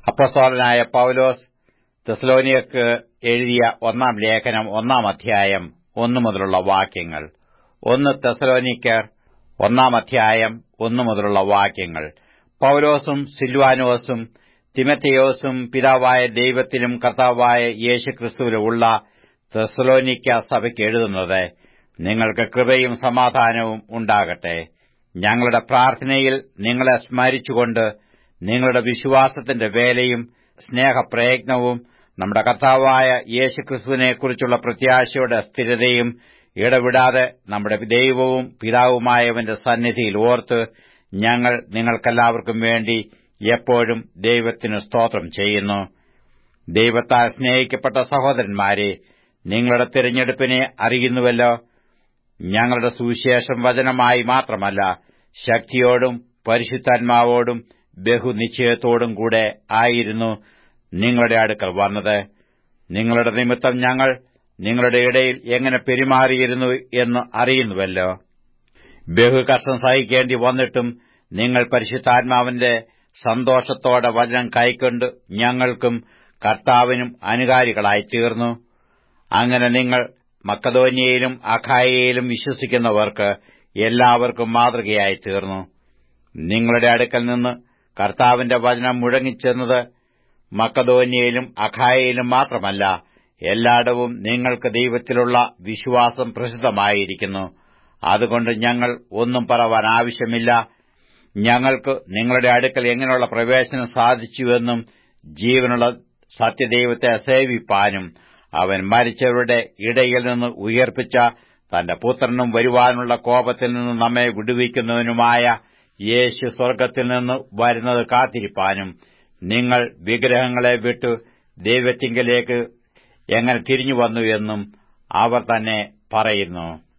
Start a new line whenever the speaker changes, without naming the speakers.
അപ്പസ്തോലനായ പൌലോസ് തെസ്ലോനിയക്ക് എഴുതിയ ഒന്നാം ലേഖനം ഒന്നാം അധ്യായം ഒന്നു മുതലുള്ള വാക്യങ്ങൾ ഒന്ന് തെസലോനിക്കർ ഒന്നാം അധ്യായം ഒന്നു മുതലുള്ള വാക്യങ്ങൾ പൌലോസും സിൽവാനോസും തിമത്തയോസും പിതാവായ ദൈവത്തിലും കർത്താവായ യേശുക്രിസ്തുവിലും ഉള്ള തെസലോനിക്ക സഭയ്ക്ക് എഴുതുന്നത് നിങ്ങൾക്ക് കൃപയും സമാധാനവും ഉണ്ടാകട്ടെ ഞങ്ങളുടെ പ്രാർത്ഥനയിൽ നിങ്ങളെ സ്മരിച്ചുകൊണ്ട് നിങ്ങളുടെ വിശ്വാസത്തിന്റെ വേലയും സ്നേഹപ്രയത്നവും നമ്മുടെ കർത്താവായ യേശുക്രിസ്തുവിനെക്കുറിച്ചുള്ള പ്രത്യാശയുടെ സ്ഥിരതയും ഇടവിടാതെ നമ്മുടെ ദൈവവും പിതാവുമായവന്റെ സന്നിധിയിൽ ഓർത്ത് ഞങ്ങൾ നിങ്ങൾക്കെല്ലാവർക്കും വേണ്ടി എപ്പോഴും ദൈവത്തിനു സ്തോത്രം ചെയ്യുന്നു ദൈവത്താൽ സ്നേഹിക്കപ്പെട്ട സഹോദരന്മാരെ നിങ്ങളുടെ തിരഞ്ഞെടുപ്പിനെ അറിയുന്നുവല്ലോ ഞങ്ങളുടെ സുവിശേഷം വചനമായി മാത്രമല്ല ശക്തിയോടും പരിശുദ്ധാത്മാവോടും ബഹുനിശ്ചയത്തോടും കൂടെ ആയിരുന്നു നിങ്ങളുടെ അടുക്കൽ വന്നത് നിങ്ങളുടെ നിമിത്തം ഞങ്ങൾ നിങ്ങളുടെ ഇടയിൽ എങ്ങനെ പെരുമാറിയിരുന്നു എന്ന് അറിയുന്നുവല്ലോ ബഹുകഷ്ടം സഹിക്കേണ്ടി വന്നിട്ടും നിങ്ങൾ പരിശുദ്ധാത്മാവിന്റെ സന്തോഷത്തോടെ വചനം കൈക്കൊണ്ട് ഞങ്ങൾക്കും കർത്താവിനും അനുകാരികളായി തീർന്നു അങ്ങനെ നിങ്ങൾ മക്കതോന്യയിലും അഖായയിലും വിശ്വസിക്കുന്നവർക്ക് എല്ലാവർക്കും മാതൃകയായി തീർന്നു നിങ്ങളുടെ അടുക്കൽ നിന്ന് കർത്താവിന്റെ വചനം മുഴങ്ങിച്ചെന്നത് മക്കതോന്യയിലും അഖായയിലും മാത്രമല്ല എല്ലായിടവും നിങ്ങൾക്ക് ദൈവത്തിലുള്ള വിശ്വാസം പ്രസിദ്ധമായിരിക്കുന്നു അതുകൊണ്ട് ഞങ്ങൾ ഒന്നും പറവാൻ ആവശ്യമില്ല ഞങ്ങൾക്ക് നിങ്ങളുടെ അടുക്കൽ എങ്ങനെയുള്ള പ്രവേശനം സാധിച്ചുവെന്നും ജീവനുള്ള സത്യദൈവത്തെ സേവിപ്പാനും അവൻ മരിച്ചവരുടെ ഇടയിൽ നിന്ന് ഉയർപ്പിച്ച തന്റെ പുത്രനും വരുവാനുള്ള കോപത്തിൽ നിന്ന് നമ്മെ വിടുവിക്കുന്നതിനുമായ യേശു സ്വർഗ്ഗത്തിൽ നിന്ന് വരുന്നത് കാത്തിരിപ്പാനും നിങ്ങൾ വിഗ്രഹങ്ങളെ വിട്ടു ദൈവത്തിങ്കലേക്ക് എങ്ങനെ തിരിഞ്ഞുവന്നു എന്നും അവർ തന്നെ പറയുന്നു